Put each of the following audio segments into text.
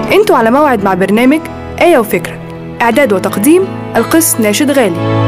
انتوا على موعد مع برنامج آية وفكرة إعداد وتقديم القس ناشد غالي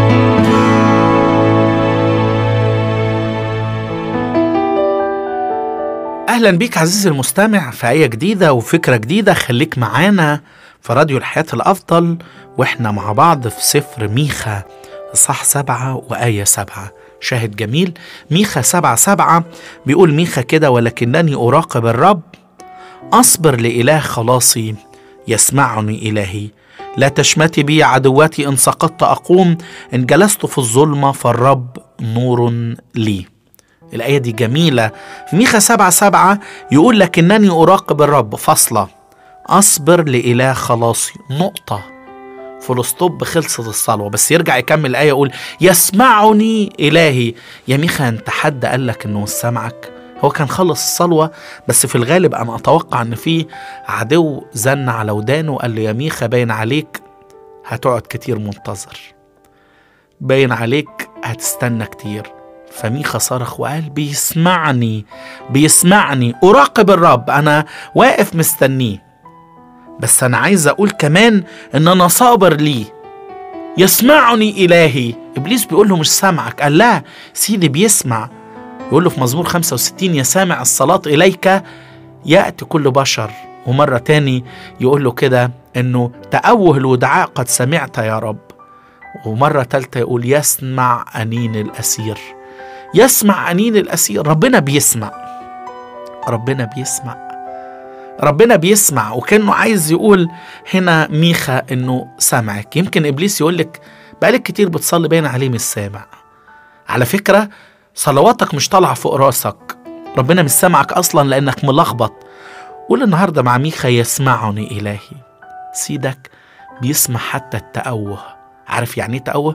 اهلا بيك عزيزي المستمع في آية جديدة وفكرة جديدة خليك معانا في راديو الحياة الأفضل وإحنا مع بعض في سفر ميخا صح سبعة وآية سبعة شاهد جميل ميخا سبعة سبعة بيقول ميخا كده ولكنني أراقب الرب أصبر لإله خلاصي يسمعني إلهي لا تشمتي بي عدواتي إن سقطت أقوم إن جلست في الظلمة فالرب نور لي الآية دي جميلة في ميخا سبعة سبعة يقول لكنني أراقب الرب فاصلة أصبر لإله خلاصي نقطة فلسطوب خلصت الصلوة بس يرجع يكمل الآية يقول يسمعني إلهي يا ميخا أنت حد قال لك إنه مش سامعك هو كان خلص الصلوة بس في الغالب أنا أتوقع إن في عدو زن على ودانه وقال له يا ميخا باين عليك هتقعد كتير منتظر باين عليك هتستنى كتير فميخا صرخ وقال بيسمعني بيسمعني أراقب الرب أنا واقف مستنيه بس أنا عايز أقول كمان إن أنا صابر ليه يسمعني إلهي إبليس بيقول له مش سامعك قال لا سيدي بيسمع يقول له في مزمور 65 يا سامع الصلاة إليك يأتي كل بشر ومرة تاني يقول له كده إنه تأوه الودعاء قد سمعت يا رب ومرة تالتة يقول يسمع أنين الأسير يسمع أنين الأسير ربنا بيسمع ربنا بيسمع ربنا بيسمع وكأنه عايز يقول هنا ميخا إنه سامعك يمكن إبليس يقول لك بقالك كتير بتصلي باين عليه مش سامع على فكرة صلواتك مش طالعة فوق راسك ربنا مش سامعك أصلا لأنك ملخبط قول النهاردة مع ميخا يسمعني إلهي سيدك بيسمع حتى التأوه عارف يعني ايه تأوه؟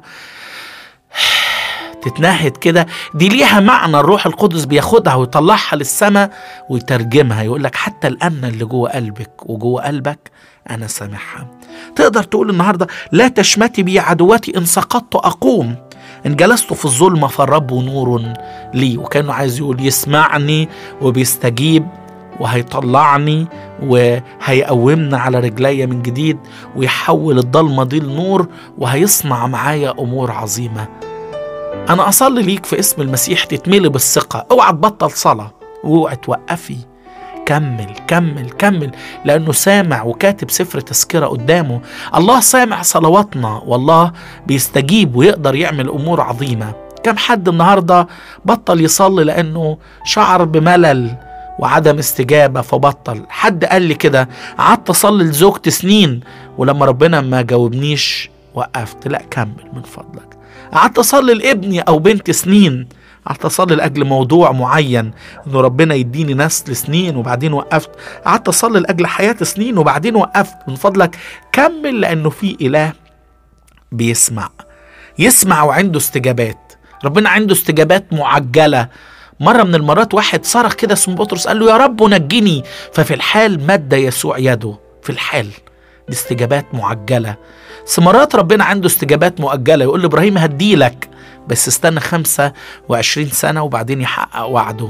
تتنهد كده دي ليها معنى الروح القدس بياخدها ويطلعها للسماء ويترجمها يقول لك حتى الأمن اللي جوه قلبك وجوه قلبك أنا سامعها تقدر تقول النهاردة لا تشمتي بي عدواتي إن سقطت أقوم إن جلست في الظلمة فالرب نور لي وكانه عايز يقول يسمعني وبيستجيب وهيطلعني وهيقومنا على رجلي من جديد ويحول الضلمة دي لنور وهيصنع معايا أمور عظيمة أنا أصلي ليك في اسم المسيح تتملي بالثقة اوعى تبطل صلاة واوعى توقفي كمل كمل كمل لأنه سامع وكاتب سفر تذكرة قدامه الله سامع صلواتنا والله بيستجيب ويقدر يعمل أمور عظيمة كم حد النهاردة بطل يصلي لأنه شعر بملل وعدم استجابة فبطل حد قال لي كده قعدت أصلي لزوجتي سنين ولما ربنا ما جاوبنيش وقفت لا كمل من فضلك قعدت اصلي لابني او بنتي سنين قعدت اصلي لاجل موضوع معين انه ربنا يديني نسل سنين وبعدين وقفت قعدت اصلي لاجل حياتي سنين وبعدين وقفت من فضلك كمل لانه في اله بيسمع يسمع وعنده استجابات ربنا عنده استجابات معجله مرة من المرات واحد صرخ كده اسمه بطرس قال له يا رب نجني ففي الحال مد يسوع يده في الحال دي استجابات معجلة مرات ربنا عنده استجابات مؤجلة يقول لإبراهيم هديلك بس استنى خمسة وعشرين سنة وبعدين يحقق وعده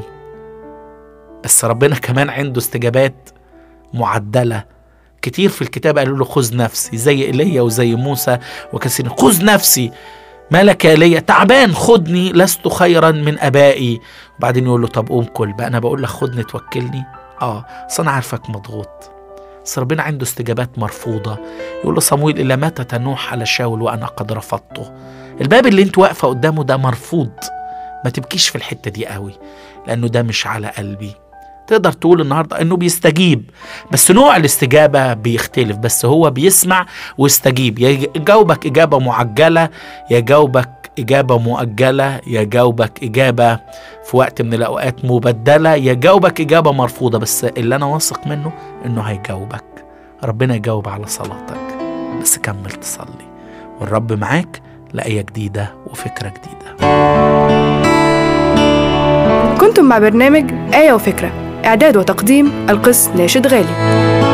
بس ربنا كمان عنده استجابات معدلة كتير في الكتاب قالوا له خذ نفسي زي ايليا وزي موسى وكثير خذ نفسي مالك يا ايليا تعبان خدني لست خيرا من ابائي وبعدين يقول له طب قوم كل بقى انا بقول لك خدني توكلني اه اصل انا عارفك مضغوط بس ربنا عنده استجابات مرفوضة يقول له صمويل إلى متى تنوح على شاول وأنا قد رفضته الباب اللي انت واقفة قدامه ده مرفوض ما تبكيش في الحتة دي قوي لأنه ده مش على قلبي تقدر تقول النهاردة أنه بيستجيب بس نوع الاستجابة بيختلف بس هو بيسمع ويستجيب يجاوبك إجابة معجلة يجاوبك إجابة مؤجلة يجاوبك إجابة في وقت من الأوقات مبدلة يجاوبك إجابة مرفوضة بس اللي أنا واثق منه إنه هيجاوبك ربنا يجاوب على صلاتك بس كمل تصلي والرب معاك لآية جديدة وفكرة جديدة كنتم مع برنامج آية وفكرة إعداد وتقديم القس ناشد غالي